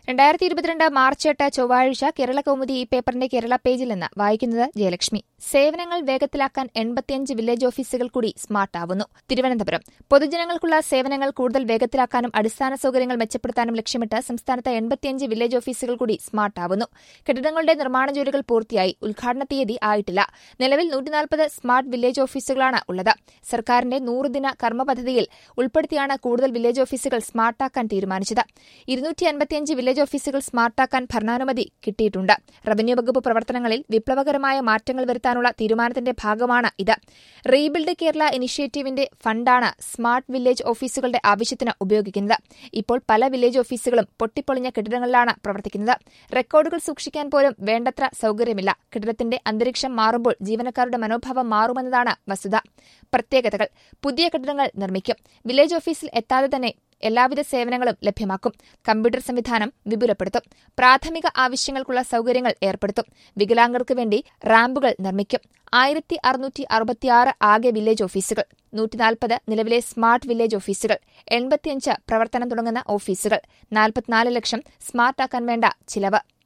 രണ്ടായിരത്തി ഇരുപത്തിരണ്ട് മാർച്ച് എട്ട് ചൊവ്വാഴ്ച കേരള കൗമുദി ഈ പേപ്പറിന്റെ കേരള പേജിൽ നിന്ന് വായിക്കുന്നത് ജയലക്ഷ്മി സേവനങ്ങൾ വേഗത്തിലാക്കാൻ എൺപത്തിയഞ്ച് വില്ലേജ് ഓഫീസുകൾ കൂടി സ്മാർട്ടാവുന്നു തിരുവനന്തപുരം പൊതുജനങ്ങൾക്കുള്ള സേവനങ്ങൾ കൂടുതൽ വേഗത്തിലാക്കാനും അടിസ്ഥാന സൌകര്യങ്ങൾ മെച്ചപ്പെടുത്താനും ലക്ഷ്യമിട്ട് സംസ്ഥാനത്ത് എൺപത്തിയഞ്ച് വില്ലേജ് ഓഫീസുകൾ കൂടി സ്മാർട്ടാവുന്നു കെട്ടിടങ്ങളുടെ നിർമ്മാണ ജോലികൾ പൂർത്തിയായി ഉദ്ഘാടന തീയതി ആയിട്ടില്ല നിലവിൽ നൂറ്റിനാൽപ്പത് സ്മാർട്ട് വില്ലേജ് ഓഫീസുകളാണ് ഉള്ളത് സർക്കാരിന്റെ നൂറുദിന കർമ്മ പദ്ധതിയിൽ ഉൾപ്പെടുത്തിയാണ് കൂടുതൽ വില്ലേജ് ഓഫീസുകൾ സ്മാർട്ടാക്കാൻ തീരുമാനിച്ചത് ഇരുന്നൂറ്റി അൻപത്തിയഞ്ച് വില്ലേജ് ഓഫീസുകൾ സ്മാർട്ടാക്കാൻ ഭരണാനുമതി കിട്ടിയിട്ടുണ്ട് റവന്യൂ വകുപ്പ് പ്രവർത്തനങ്ങളിൽ വിപ്ലവകരമായ മാറ്റങ്ങൾ വരുത്താനുള്ള തീരുമാനത്തിന്റെ ഭാഗമാണ് ഇത് റീബിൽഡ് കേരള ഇനിഷ്യേറ്റീവിന്റെ ഫണ്ടാണ് സ്മാർട്ട് വില്ലേജ് ഓഫീസുകളുടെ ആവശ്യത്തിന് ഉപയോഗിക്കുന്നത് ഇപ്പോൾ പല വില്ലേജ് ഓഫീസുകളും പൊട്ടിപ്പൊളിഞ്ഞ കെട്ടിടങ്ങളിലാണ് പ്രവർത്തിക്കുന്നത് റെക്കോർഡുകൾ സൂക്ഷിക്കാൻ പോലും വേണ്ടത്ര സൌകര്യമില്ല കെട്ടിടത്തിന്റെ അന്തരീക്ഷം മാറുമ്പോൾ ജീവനക്കാരുടെ മനോഭാവം മാറുമെന്നതാണ് വസ്തുത പ്രത്യേകതകൾ പുതിയ കെട്ടിടങ്ങൾ നിർമ്മിക്കും വില്ലേജ് ഓഫീസിൽ എത്താതെ തന്നെ എല്ലാവിധ സേവനങ്ങളും ലഭ്യമാക്കും കമ്പ്യൂട്ടർ സംവിധാനം വിപുലപ്പെടുത്തും പ്രാഥമിക ആവശ്യങ്ങൾക്കുള്ള സൌകര്യങ്ങൾ ഏർപ്പെടുത്തും വികലാംഗർക്ക് വേണ്ടി റാമ്പുകൾ നിർമ്മിക്കും ആയിരത്തി അറുന്നൂറ്റി അറുപത്തിയാറ് ആകെ വില്ലേജ് ഓഫീസുകൾ നൂറ്റിനാൽപ്പത് നിലവിലെ സ്മാർട്ട് വില്ലേജ് ഓഫീസുകൾ എൺപത്തിയഞ്ച് പ്രവർത്തനം തുടങ്ങുന്ന ഓഫീസുകൾ നാൽപ്പത്തിനാല് ലക്ഷം സ്മാർട്ടാക്കാൻ വേണ്ട ചിലവ്